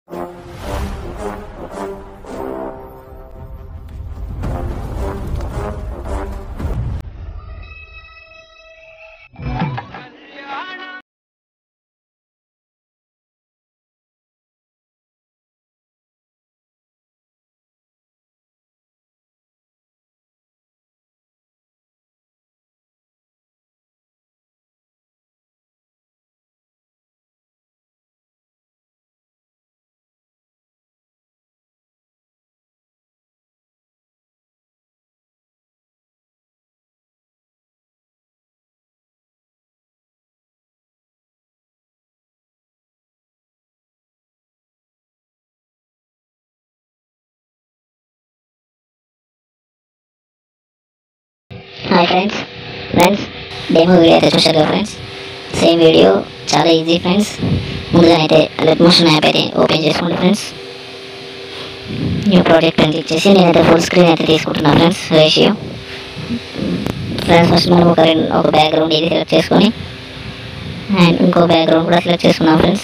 hi friends friends demo video అయితే చూశారు కదా ఫ్రెండ్స్ సేమ్ వీడియో చాలా ఈజీ ఫ్రెండ్స్ ముందుగా అయితే లెట్ మోషన్ యాప్ అయితే ఓపెన్ చేసుకోండి ఫ్రెండ్స్ న్యూ ప్రాజెక్ట్ అని క్లిక్ చేసి నేనైతే ఫుల్ స్క్రీన్ అయితే తీసుకుంటున్నాను ఫ్రెండ్స్ రేషియో ఫ్రెండ్స్ ఫస్ట్ మనం ఒక రెండు ఒక బ్యాక్గ్రౌండ్ ఇది సెలెక్ట్ చేసుకొని అండ్ ఇంకో బ్యాక్గ్రౌండ్ కూడా సెలెక్ట్ చేసుకున్నాం ఫ్రెండ్స్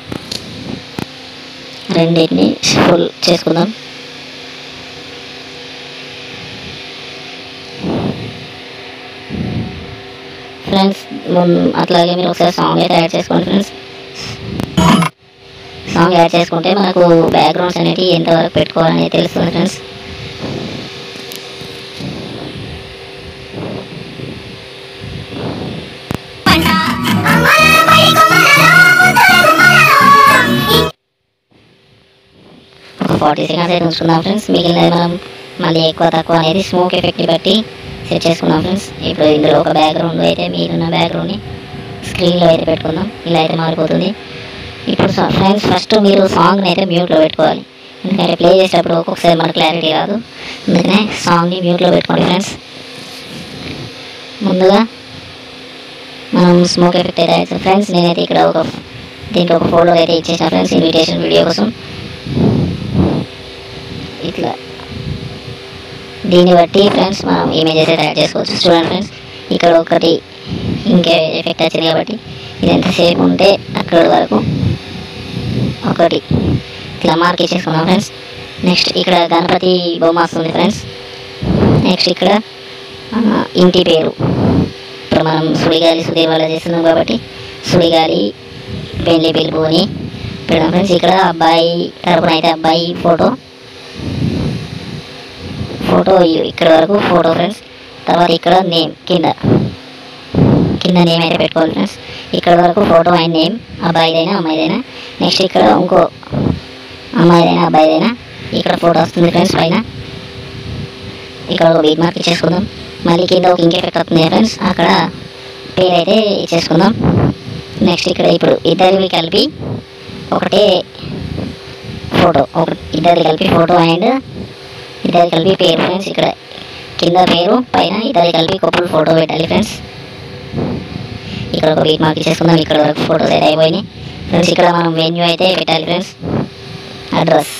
రెండింటిని ఫుల్ చేసుకుందాం ఫ్రెండ్స్ అట్లాగే మీరు ఒకసారి సాంగ్ అయితే యాడ్ చేసుకోండి ఫ్రెండ్స్ సాంగ్ యాడ్ చేసుకుంటే మనకు బ్యాక్గ్రౌండ్స్ అనేవి ఎంతవరకు పెట్టుకోవాలనేది తెలుస్తుంది ఫ్రెండ్స్ ఒక ఫార్టీ సెకండ్స్ అయితే ఉంచుకుందాం ఫ్రెండ్స్ మిగిలినది మనం మళ్ళీ ఎక్కువ తక్కువ అనేది స్మోక్ ఎఫెక్ట్ని బట్టి సెట్ చేసుకున్నాం ఫ్రెండ్స్ ఇప్పుడు ఇందులో ఒక బ్యాక్గ్రౌండ్ అయితే మీరున్న బ్యాక్గ్రౌండ్ని స్క్రీన్లో అయితే పెట్టుకుందాం ఇలా అయితే మారిపోతుంది ఇప్పుడు ఫ్రెండ్స్ ఫస్ట్ మీరు సాంగ్ని అయితే మ్యూట్లో పెట్టుకోవాలి ఎందుకంటే ప్లే చేసేటప్పుడు ఒక్కొక్కసారి మన క్లారిటీ రాదు అందుకనే సాంగ్ని మ్యూట్లో పెట్టుకోండి ఫ్రెండ్స్ ముందుగా మనం స్మోక్ ఎఫెక్ట్ అయితే యాడ్ చేస్తాం ఫ్రెండ్స్ నేనైతే ఇక్కడ ఒక దీంట్లో ఒక ఫోటో అయితే ఇచ్చేసాను ఫ్రెండ్స్ ఇన్విటేషన్ వీడియో కోసం ఇట్లా దీన్ని బట్టి ఫ్రెండ్స్ మనం ఇమేజెస్ అయితే యాడ్ చేసుకోవచ్చు చూడండి ఫ్రెండ్స్ ఇక్కడ ఒకటి ఇంకే ఎఫెక్ట్ వచ్చింది కాబట్టి ఇది ఎంతసేపు ఉంటే అక్కడి వరకు ఒకటి ఇట్లా మార్క్ ఇచ్చేసుకున్నాం ఫ్రెండ్స్ నెక్స్ట్ ఇక్కడ గణపతి బొమ్మ వస్తుంది ఫ్రెండ్స్ నెక్స్ట్ ఇక్కడ ఆ, ఇంటి పేరు ఇప్పుడు మనం సుడిగాలి సుధీర్ వల్ల చేస్తున్నాం కాబట్టి సుడిగాలి పెళ్లి పిలుపు అని పెడదాం ఫ్రెండ్స్ ఇక్కడ అబ్బాయి తరపున అయితే అబ్బాయి ఫోటో ఫోటో ఇక్కడ వరకు ఫోటో ఫ్రెండ్స్ తర్వాత ఇక్కడ నేమ్ కింద కింద నేమ్ అయితే పెట్టుకోవాలి ఫ్రెండ్స్ ఇక్కడ వరకు ఫోటో అండ్ నేమ్ అబ్బాయిదైనా అమ్మాయిదైనా నెక్స్ట్ ఇక్కడ ఇంకో అమ్మాయిదైనా అబ్బాయిదైనా ఇక్కడ ఫోటో వస్తుంది ఫ్రెండ్స్ పైన ఇక్కడ ఒక బీట్ మార్క్ ఇచ్చేసుకుందాం మళ్ళీ కింద ఒక ఇంక్ ఎఫెక్ట్ వస్తుంది ఫ్రెండ్స్ అక్కడ పేరు అయితే ఇచ్చేసుకుందాం నెక్స్ట్ ఇక్కడ ఇప్పుడు ఇద్దరివి కలిపి ఒకటే ఫోటో ఒక ఇద్దరిది కలిపి ఫోటో అండ్ ఇద్దరు కలిపి పేరు ఫ్రెండ్స్ ఇక్కడ కింద పేరు పైన ఇద్దరు కలిపి కప్పులు ఫోటో పెట్టాలి ఫ్రెండ్స్ ఇక్కడ ఒక బీట్ మార్క్ చేసుకుందాం ఇక్కడ వరకు ఫోటోస్ అయితే అయిపోయినాయి ఫ్రెండ్స్ ఇక్కడ మనం వెన్యూ అయితే పెట్టాలి ఫ్రెండ్స్ అడ్రస్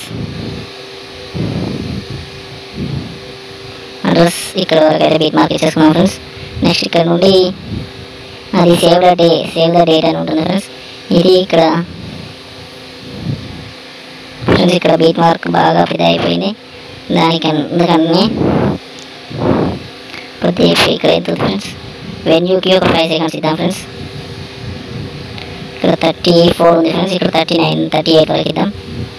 అడ్రస్ ఇక్కడ వరకు అయితే బీట్ మార్క్ చేసుకున్నాం ఫ్రెండ్స్ నెక్స్ట్ ఇక్కడ నుండి అది save the day save the date అని ఉంటుంది ఫ్రెండ్స్ ఇది ఇక్కడ ఫ్రెండ్స్ ఇక్కడ బీట్ మార్క్ బాగా పెద్ద అయిపోయింది దానికి అందుకని ప్రతి ఇక్కడ అవుతుంది ఫ్రెండ్స్ వెన్యూకి ఒక ఫైవ్ సెకండ్స్ ఇద్దాం ఫ్రెండ్స్ ఇక్కడ థర్టీ ఫోర్ ఉంది ఫ్రెండ్స్ ఇక్కడ థర్టీ నైన్ థర్టీ ఎయిట్ వరకు ఇద్దాం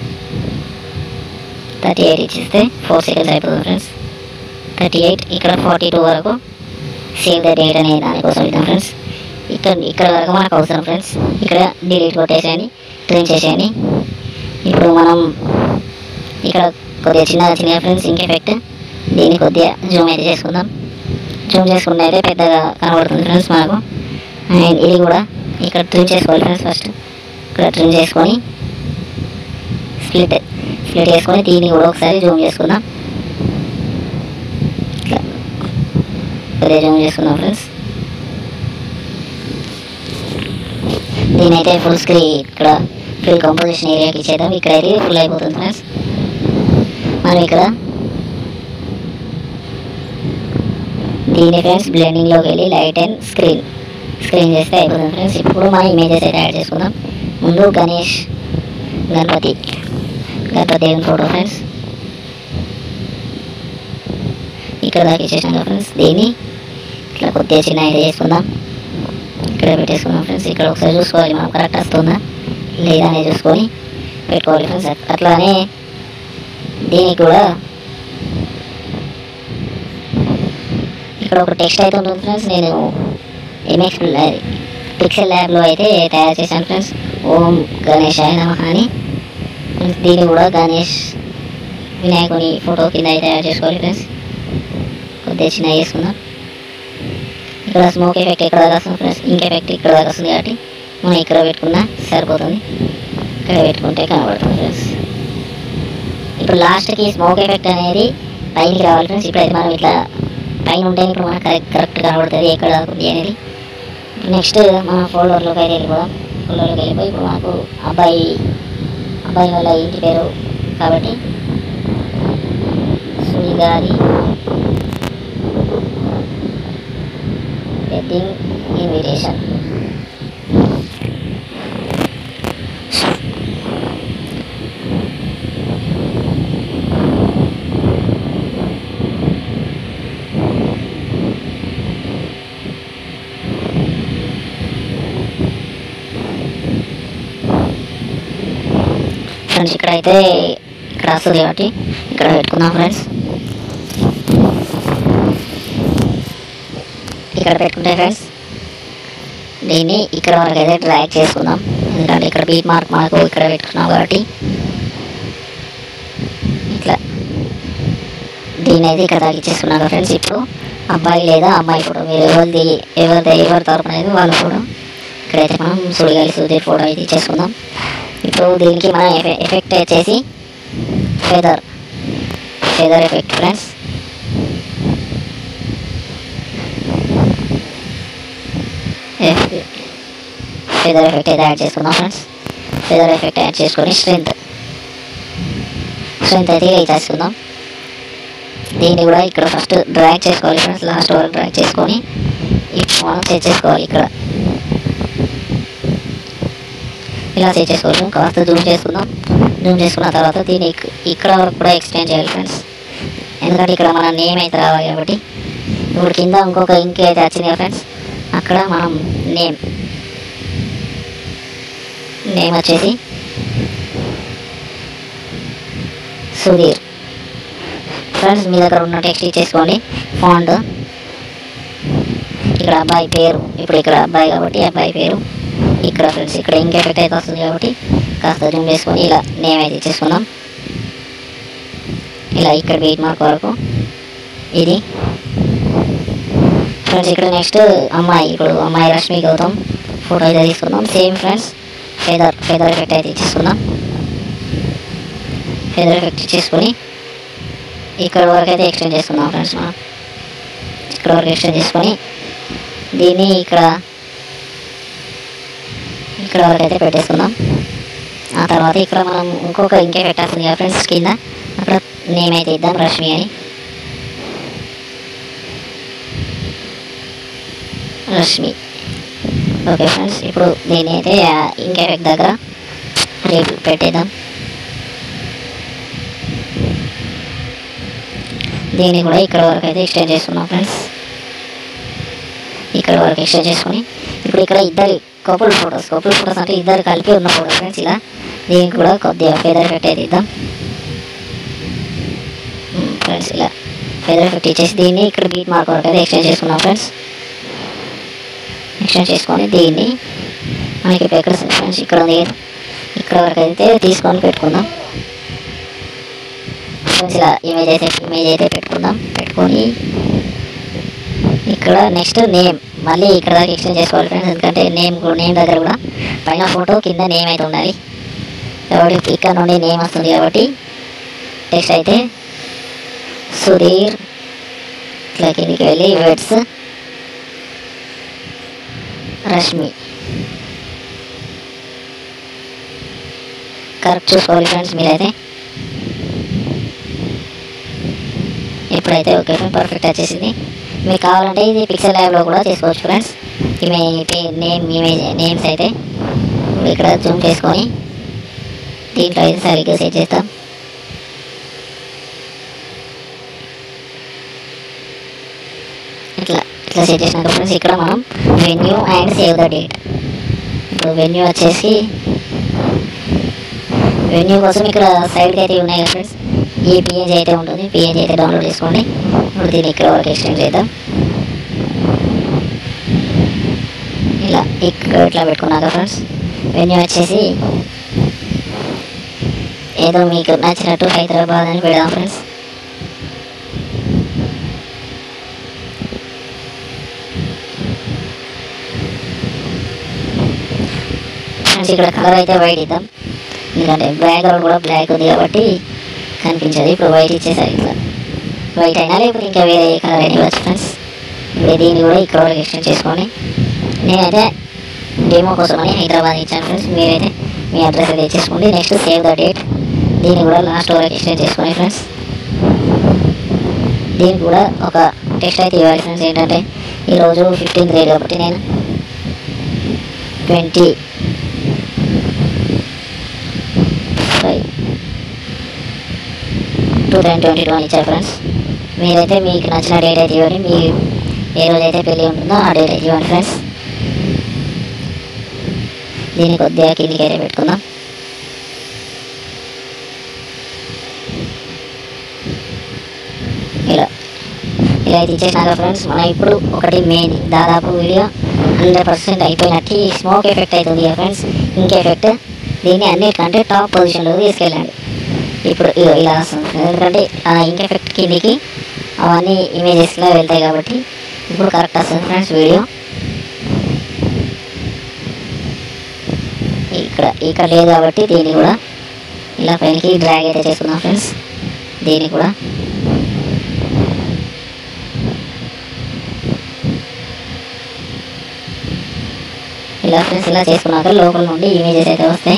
థర్టీ ఎయిట్ ఇచ్చిస్తే ఫోర్ సెకండ్స్ అయిపోతుంది ఫ్రెండ్స్ థర్టీ ఎయిట్ ఇక్కడ ఫార్టీ టూ వరకు సేవ్ ద డేట్ అనే దానికోసం ఇద్దాం ఫ్రెండ్స్ ఇక్కడ ఇక్కడ వరకు మనకు అవసరం ఫ్రెండ్స్ ఇక్కడ డిలీట్ కొట్టేసేయండి ట్రిమ్ చేసేయండి ఇప్పుడు మనం ఇక్కడ కొద్దిగా చిన్నగా చిన్నగా ఫ్రెండ్స్ ఇంక ఎఫెక్ట్ దీన్ని కొద్దిగా జూమ్ అయితే చేసుకుందాం జూమ్ చేసుకుంటే అయితే పెద్దగా కనబడుతుంది ఫ్రెండ్స్ మనకు అండ్ ఇది కూడా ఇక్కడ ట్రిమ్ చేసుకోవాలి ఫ్రెండ్స్ ఫస్ట్ ఇక్కడ ట్రిమ్ చేసుకొని స్ప్లిట్ స్ప్లిట్ చేసుకొని దీన్ని కూడా ఒకసారి జూమ్ చేసుకుందాం ఇట్లా కొద్దిగా జూమ్ చేసుకుందాం ఫ్రెండ్స్ దీని అయితే ఫుల్ స్క్రీన్ ఇక్కడ ఫుల్ కంపోజిషన్ ఏరియాకి ఇచ్చేద్దాం ఇక్కడ అయితే ఫుల్ అయిపోతుంది ఫ్రెండ్స్ మనం ఇక్కడ దీని ఫ్రెండ్స్ బ్లెండింగ్లోకి వెళ్ళి లైట్ అండ్ స్క్రీన్ స్క్రీన్ చేస్తే అయిపోతుంది ఫ్రెండ్స్ ఇప్పుడు మనం ఇమేజెస్ అయితే యాడ్ చేసుకుందాం ముందు గణేష్ గణపతి గణపతి దేవుని ఫోటో ఫ్రెండ్స్ ఇక్కడ దాకా ఇచ్చేసాం కదా ఫ్రెండ్స్ దీన్ని ఇట్లా కొద్దిగా చిన్న ఇది చేసుకుందాం ఇక్కడ పెట్టేసుకుందాం ఫ్రెండ్స్ ఇక్కడ ఒకసారి చూసుకోవాలి మనం కరెక్ట్ వస్తుందా లేదా అనేది చూసుకొని పెట్టుకోవాలి ఫ్రెండ్స్ అట్లానే దీనికి కూడా ఇక్కడ ఒక టెక్స్ట్ అయితే ఉంటుంది ఫ్రెండ్స్ నేను ఎంఎక్స్ పిక్సెల్ ల్యాబ్లో అయితే తయారు చేశాను ఫ్రెండ్స్ ఓం గణేశాయ నమః అని ఫ్రెండ్స్ దీన్ని కూడా గణేష్ వినాయకుని ఫోటో కింద అయితే తయారు చేసుకోవాలి ఫ్రెండ్స్ కొద్దిగా చిన్న చేసుకుందాం ఇక్కడ స్మోక్ ఎఫెక్ట్ ఇక్కడ దాకా వస్తుంది ఫ్రెండ్స్ ఇంక్ ఎఫెక్ట్ ఇక్కడ దాకా వస్తుంది కాబట్టి మనం ఇక్కడ పెట్టుకున్నా సరిపోతుంది ఇక్కడ పెట్టుకుంటే కనబడుతుంది ఫ్రెండ్స్ ఇప్పుడు లాస్ట్కి స్మోక్ ఎఫెక్ట్ అనేది పైకి రావాలి ఫ్రెండ్స్ ఇప్పుడైతే మనం ఇట్లా పైన ఉంటే ఇప్పుడు మనకు కరెక్ట్ కరెక్ట్ కనబడుతుంది ఎక్కడ దాకా ఉంది అనేది నెక్స్ట్ మన ఫోల్డర్లోకి అయితే వెళ్ళిపోదాం ఫోల్డర్లోకి వెళ్ళిపోయి ఇప్పుడు మనకు అబ్బాయి అబ్బాయి వాళ్ళ ఇంటి పేరు కాబట్టి సుడిగారి వెడ్డింగ్ ఇన్విటేషన్ ఫ్రెండ్స్ ఇక్కడ అయితే ఇక్కడ వస్తుంది కాబట్టి ఇక్కడ పెట్టుకుందాం ఫ్రెండ్స్ ఇక్కడ పెట్టుకుంటే ఫ్రెండ్స్ దీన్ని ఇక్కడ వరకు అయితే డ్రాగ్ చేసుకుందాం ఎందుకంటే ఇక్కడ బీట్ మార్క్ మనకు ఇక్కడ పెట్టుకున్నాం కాబట్టి ఇట్లా దీన్ని అయితే ఇక్కడ తగ్గించేసుకున్నాం కదా ఫ్రెండ్స్ ఇప్పుడు అబ్బాయి లేదా అమ్మాయి ఫోటో మీరు ఎవరిది ఎవరిది ఎవరి తరపున అనేది వాళ్ళ ఫోటో ఇక్కడైతే మనం సుడిగాలి సుధీర్ ఫోటో అయితే ఇచ్చేసుకుందాం ఇప్పుడు దీనికి మనం ఎఫె- ఎఫెక్ట్ వచ్చేసి feather feather effect friends feather effect అయితే యాడ్ చేసుకుందాం ఫ్రెండ్స్ ఫెదర్ ఎఫెక్ట్ యాడ్ చేసుకొని స్ట్రెంత్ స్ట్రెంత్ అయితే ఇచ్చేసుకుందాం దీన్ని కూడా ఇక్కడ ఫస్ట్ డ్రాగ్ చేసుకోవాలి ఫ్రెండ్స్ లాస్ట్ వరకు డ్రాగ్ చేసుకొని ఇప్పుడు మనం సెట్ చేసుకోవాలి ఇక్కడ ఇలా సెట్ చేసుకోవాలి కాస్త జూమ్ చేసుకుందాం జూమ్ చేసుకున్న తర్వాత దీన్ని ఇక్- ఇక్కడ వరకు కూడా ఎక్స్టెండ్ చేయాలి ఫ్రెండ్స్ ఎందుకంటే ఇక్కడ మన నేమ్ అయితే రావాలి కాబట్టి ఇప్పుడు కింద ఇంకొక ఇంక్ అయితే వచ్చింది కదా ఫ్రెండ్స్ అక్కడ మనం నేమ్ నేమ్ వచ్చేసి సుధీర్ ఫ్రెండ్స్ మీ దగ్గర ఉన్న టెక్స్ట్ ఇచ్చేసుకోండి ఫాంట్ ఇక్కడ అబ్బాయి పేరు ఇప్పుడు ఇక్కడ అబ్బాయి కాబట్టి అబ్బాయి పేరు ఇక్కడ ఫ్రెండ్స్ ఇక్కడ ఇంక ఎఫెక్ట్ అయితే వస్తుంది కాబట్టి కాస్త జూమ్ చేసుకొని ఇలా నేమ్ అయితే ఇచ్చేసుకుందాం ఇలా ఇక్కడ బీట్ మార్క్ వరకు ఇది ఫ్రెండ్స్ ఇక్కడ నెక్స్ట్ అమ్మాయి ఇప్పుడు అమ్మాయి రష్మి గౌతమ్ ఫోటో అయితే తీసుకుందాం same friends feather feather effect అయితే ఇచ్చేసుకుందాం ఫెదర్ ఎఫెక్ట్ ఇచ్చేసుకొని ఇక్కడ వరకు అయితే ఎక్స్టెండ్ చేసుకుందాం ఫ్రెండ్స్ మనం ఇక్కడ వరకు ఎక్స్టెండ్ చేసుకొని దీన్ని ఇక్కడ ఇక్కడ వరకు అయితే పెట్టేసుకుందాం ఆ తర్వాత ఇక్కడ మనం ఇంకొక ఇంకే పెట్టాల్సింది కదా ఫ్రెండ్స్ కింద అక్కడ నేమ్ అయితే ఇద్దాం రష్మి అని రష్మి ఓకే ఫ్రెండ్స్ ఇప్పుడు దీని అయితే ఇంకే ఎఫెక్ట్ దగ్గర రేపు పెట్టేద్దాం దీన్ని కూడా ఇక్కడ వరకు అయితే ఎక్స్టెండ్ చేసుకున్నాం ఫ్రెండ్స్ ఇక్కడ వరకు ఎక్స్టెండ్ చేసుకొని ఇప్పుడు ఇక్కడ ఇద్దరి కపుల్ ఫొటోస్ కపుల్ ఫొటోస్ అంటే ఇద్దరు కలిపి ఉన్న ఫోటోస్ ఫ్రెండ్స్ ఇలా దీనికి కూడా కొద్దిగా ఫెదర్ ఎఫెక్ట్ అయితే ఇద్దాం ఫ్రెండ్స్ ఇలా ఫెదర్ ఎఫెక్ట్ ఇచ్చేసి దీన్ని ఇక్కడ బీట్ మార్క్ వరకు అయితే ఎక్స్టెండ్ చేసుకున్నాం ఫ్రెండ్స్ ఎక్స్టెండ్ చేసుకొని దీన్ని మనకి ఇప్పుడు ఎక్కడ ఫ్రెండ్స్ ఇక్కడ ఉంది కదా, ఇక్కడ వరకు అయితే తీసుకొని పెట్టుకుందాం ఫ్రెండ్స్ ఇలా ఇమేజ్ అయితే ఇమేజ్ అయితే పెట్టుకుందాం పెట్టుకొని ఇక్కడ నెక్స్ట్ నేమ్ మళ్ళీ ఇక్కడ దాకా ఎక్స్టెండ్ చేసుకోవాలి ఫ్రెండ్స్ ఎందుకంటే నేమ్ నేమ్ దగ్గర కూడా పైన ఫోటో కింద నేమ్ అయితే ఉండాలి కాబట్టి ఇక్కడ నుండి నేమ్ వస్తుంది కాబట్టి టెక్స్ట్ అయితే సుధీర్ ఇట్లా కిందికి వెళ్ళి వెడ్స్ రష్మి కరెక్ట్ చూసుకోవాలి ఫ్రెండ్స్ మీరైతే ఇప్పుడైతే ఓకే ఫ్రెండ్ పర్ఫెక్ట్ వచ్చేసింది మీకు కావాలంటే ఇది పిక్సెల్ ల్యాబ్లో కూడా చేసుకోవచ్చు ఫ్రెండ్స్ ఇమే నేమ్ ఇమేజ్ నేమ్స్ అయితే ఇప్పుడు ఇక్కడ జూమ్ చేసుకొని దీంట్లో అయితే సరిగ్గా సెట్ చేస్తాం ఇట్లా ఇట్లా సెట్ చేసినాక ఫ్రెండ్స్ ఇక్కడ మనం venue and save the date ఇప్పుడు వెన్యూ వచ్చేసి వెన్యూ కోసం ఇక్కడ సైడ్కి అయితే ఉన్నాయి కదా ఫ్రెండ్స్ ఈ పిఎన్జీ అయితే ఉంటుంది పిఎన్జీ అయితే డౌన్లోడ్ చేసుకోండి ఇప్పుడు దీన్ని ఇక్కడ వరకు ఎక్స్టెండ్ చేద్దాం ఇలా ఇక్కడ ఇట్లా పెట్టుకున్నాక ఫ్రెండ్స్ వెన్యూ వచ్చేసి ఏదో మీకు నచ్చినట్టు హైదరాబాద్ అని పెడదాం ఫ్రెండ్స్ ఫ్రెండ్స్ ఇక్కడ కలర్ అయితే వైట్ ఇద్దాం ఎందుకంటే బ్యాక్గ్రౌండ్ కూడా బ్లాక్ ఉంది కాబట్టి కనిపించదు ఇప్పుడు వైట్ ఇచ్చేసారు ఇట్లా వైట్ అయినా లేకపోతే ఇంకా వేరే కలర్ అయినా ఇవ్వచ్చు ఫ్రెండ్స్ ఇప్పుడు దీన్ని కూడా ఇక్కడ వరకు ఎక్స్టెండ్ చేసుకోండి నేనైతే డెమో కోసం అని హైదరాబాద్ ఇచ్చాను ఫ్రెండ్స్ మీరైతే మీ అడ్రస్ అయితే ఇచ్చేసుకోండి నెక్స్ట్ సేవ్ ద డేట్ దీన్ని కూడా లాస్ట్ వరకు ఎక్స్టెండ్ చేసుకోండి ఫ్రెండ్స్ దీనికి కూడా ఒక టెస్ట్ అయితే ఇవ్వాలి ఫ్రెండ్స్ ఏంటంటే ఈరోజు ఫిఫ్టీన్త్ రేట్ కాబట్టి నేను twenty five two thousand twenty two అని ఇచ్చారు ఫ్రెండ్స్ మీరైతే మీకు నచ్చిన డేట్ అయితే ఇవ్వండి మీ ఏ రోజు అయితే పెళ్ళి ఉంటుందో ఆ డేట్ అయితే ఇవ్వండి ఫ్రెండ్స్ దీన్ని కొద్దిగా కిందికి అయితే పెట్టుకుందాం ఇలా ఇలా అయితే ఇచ్చేసినాక ఫ్రెండ్స్ మనం ఇప్పుడు ఒకటి మెయిన్ దాదాపు వీడియో హండ్రెడ్ పర్సెంట్ అయిపోయినట్టు ఈ స్మోక్ ఎఫెక్ట్ అవుతుంది కదా ఫ్రెండ్స్ ఇంక్ ఎఫెక్ట్ దీన్ని అన్నిటికంటే టాప్ పొజిషన్లో తీసుకెళ్ళండి ఇప్పుడు ఇగో ఇలా వస్తుంది ఎందుకంటే ఆ ఇంక్ ఎఫెక్ట్ కిందికి అవన్నీ ఇమేజెస్లో వెళ్తాయి కాబట్టి ఇప్పుడు కరెక్ట్ వస్తుంది ఫ్రెండ్స్ వీడియో ఇక్కడ ఇక్కడ లేదు కాబట్టి దీన్ని కూడా ఇలా పైనకి డ్రాగ్ అయితే చేసుకుందాం ఫ్రెండ్స్ దీన్ని కూడా ఇలా ఫ్రెండ్స్ ఇలా చేసుకున్నాక లోపల నుండి ఇమేజెస్ అయితే వస్తాయి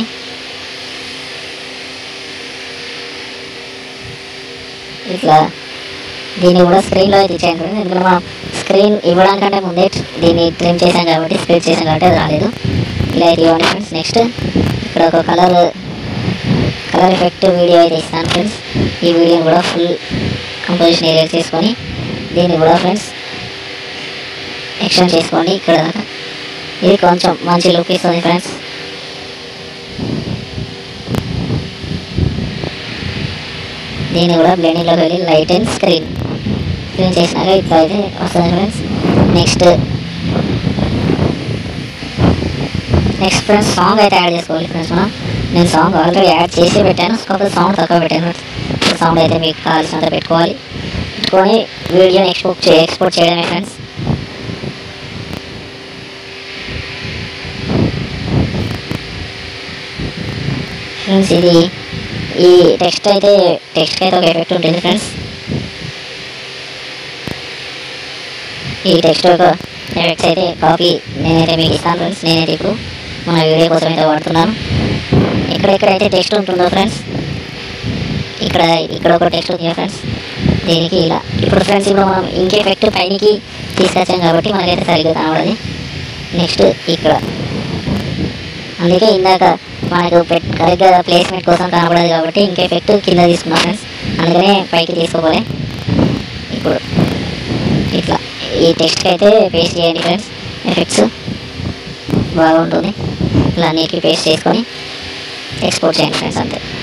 ఇట్లా దీన్ని కూడా స్క్రీన్లో అయితే ఇచ్చాను ఫ్రెండ్స్ ఎందుకంటే మనం స్క్రీన్ ఇవ్వడానికంటే ముందే దీన్ని ట్రిమ్ చేసాం కాబట్టి స్ప్రెడ్ చేసాం కాబట్టి అది రాలేదు ఇలా అయితే ఇవ్వండి ఫ్రెండ్స్ నెక్స్ట్ ఇక్కడ ఒక కలర్ కలర్ ఎఫెక్ట్ వీడియో అయితే ఇస్తాను ఫ్రెండ్స్ ఈ వీడియోని కూడా ఫుల్ కంపోజిషన్ ఏరియా చేసుకొని దీన్ని కూడా ఫ్రెండ్స్ ఎక్స్టెండ్ చేసుకోండి ఇక్కడ దాకా ఇది కొంచెం మంచి లుక్ ఇస్తుంది ఫ్రెండ్స్ దీన్ని కూడా బ్లెండింగ్లోకి వెళ్ళి లైట్ అండ్ స్క్రీన్ స్క్రీన్ చేసినాక ఇట్లా అయితే వస్తుంది friends next next friends song అయితే యాడ్ చేసుకోవాలి ఫ్రెండ్స్ మనం నేను సాంగ్ ఆల్రెడీ యాడ్ చేసి పెట్టాను కాకపోతే సౌండ్ తక్కువ పెట్టాను ఫ్రెండ్స్ సౌండ్ అయితే మీకు కావాల్సినంత పెట్టుకోవాలి పెట్టుకొని వీడియోని ఎక్స్పోర్ట్ చే ఎక్స్పోర్ట్ చేయడమే ఫ్రెండ్స్ ఫ్రెండ్స్ ఇది ఈ టెక్స్ట్ అయితే టెక్స్ట్ అయితే ఒక ఎఫెక్ట్ ఉంటుంది ఫ్రెండ్స్ ఈ టెక్స్ట్ యొక్క ఎఫెక్ట్స్ అయితే కాపీ నేనైతే మీకు ఇస్తాను ఫ్రెండ్స్ నేనైతే ఇప్పుడు మన వీడియో కోసం అయితే వాడుతున్నాను ఇక్కడ ఎక్కడైతే టెక్స్ట్ ఉంటుందో ఫ్రెండ్స్ ఇక్కడ ఇక్కడ ఒక టెక్స్ట్ ఉంది ఫ్రెండ్స్ దీనికి ఇలా ఇప్పుడు ఫ్రెండ్స్ ఇప్పుడు మనం ఇంకే ఎఫెక్ట్ పైనకి తీసుకొచ్చాం కాబట్టి మనకైతే సరిగ్గా కనబడదు నెక్స్ట్ ఇక్కడ అందుకే ఇందాక మనకు పెట్ కరెక్ట్గా ప్లేస్మెంట్ కోసం కనబడదు కాబట్టి ఇంక ఎఫెక్ట్ కింద తీసుకున్నాం ఫ్రెండ్స్ అందుకనే పైకి తీసుకోవాలి ఇప్పుడు ఇట్లా ఈ టెక్స్ట్కి అయితే పేస్ట్ చేయండి ఫ్రెండ్స్ ఎఫెక్ట్స్ బాగుంటుంది ఇలా అన్నిటికీ పేస్ట్ చేసుకొని ఎక్స్పోర్ట్ చేయండి ఫ్రెండ్స్ అంతే